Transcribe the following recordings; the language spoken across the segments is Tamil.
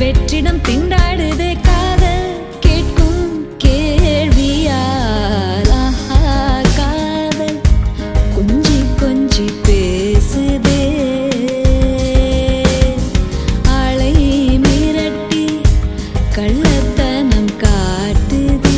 வெற்றிடம் திண்டாடுதே காதல் கேட்கும் கேள்வியால் ஆஹா காதல் கொஞ்சி கொஞ்சி பேசுதே ஆளை மிரட்டி கள்ளத்தனம் காட்டுதே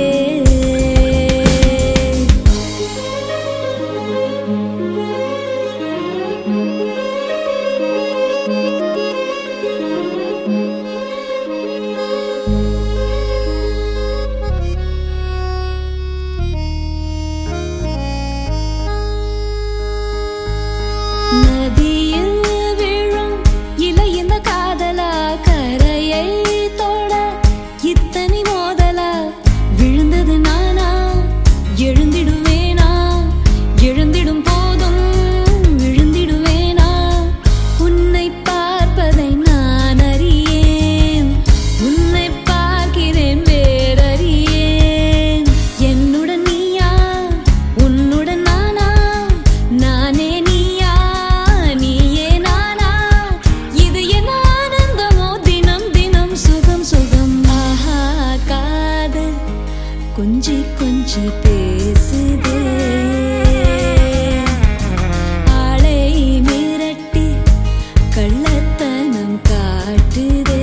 நதியில் விழும் இலை இந்த காதலா கரையை தொட இத்தனை மோதலா விழுந்தது நானா எழுந்திடுவேனா எழுந்திடும் போதும் விழுந்திடுவேனா உன்னை பார்ப்பதை நான் அறியேன் உன்னை பார்க்கிறேன் வேறறியேன் என்னுடன் நீயா உன்னுடன் நானா நானே நீயா நீயே நானா இது என்ன ஆனந்தமோ தினம் தினம் சுகம் சுகம் ஆஹா காதல் கொஞ்சி கொஞ்சி பேசுதே ஆளை மிரட்டி கள்ளத்தனம் காட்டுதே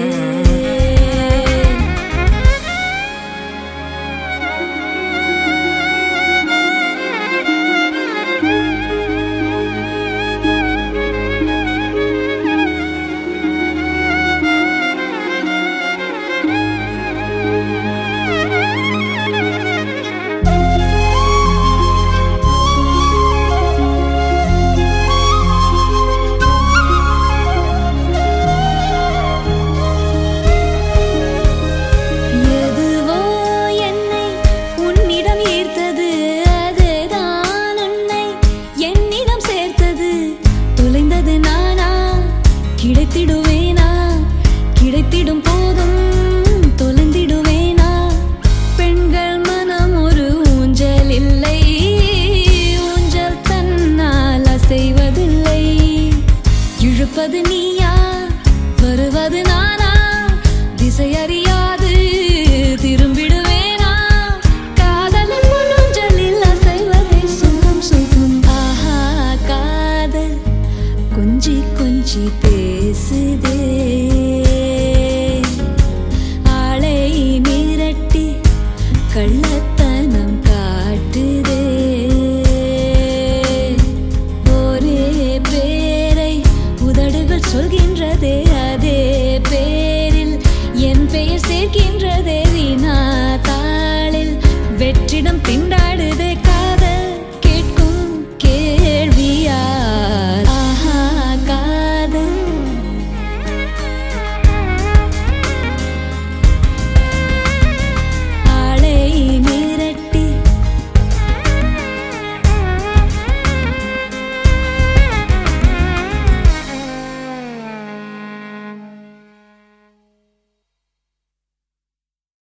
எதுவோ என்னை உன்னிடம் ஈர்த்தது அதுதான் உன்னை என்னிடம் சேர்த்தது தொலைந்தது நானா கிடைத்திடுவேனா கிடைத்திடும் போதும் தொலைந்திடுவேனா பெண்கள் மனம் ஒரு ஊஞ்சல் இல்லை ஊஞ்சல் தன்னால் அசைவதில்லை இழுப்பது நீயா வருவது நானா திசை அறியாது திரும்பிடுவேனா காதலின் முழுஞ்சலில் அசைவதை சுகம் சுகம் ஆஹா காதல் கொஞ்சி கொஞ்சி பேசுதே ஆளை மிரட்டி கள்ளத்தனம் காட்டுதே ஒரே பேரை உதடுகள் சொல்கின்றதே அதே பேரில் என் பெயர் சேர்க்கின்றதே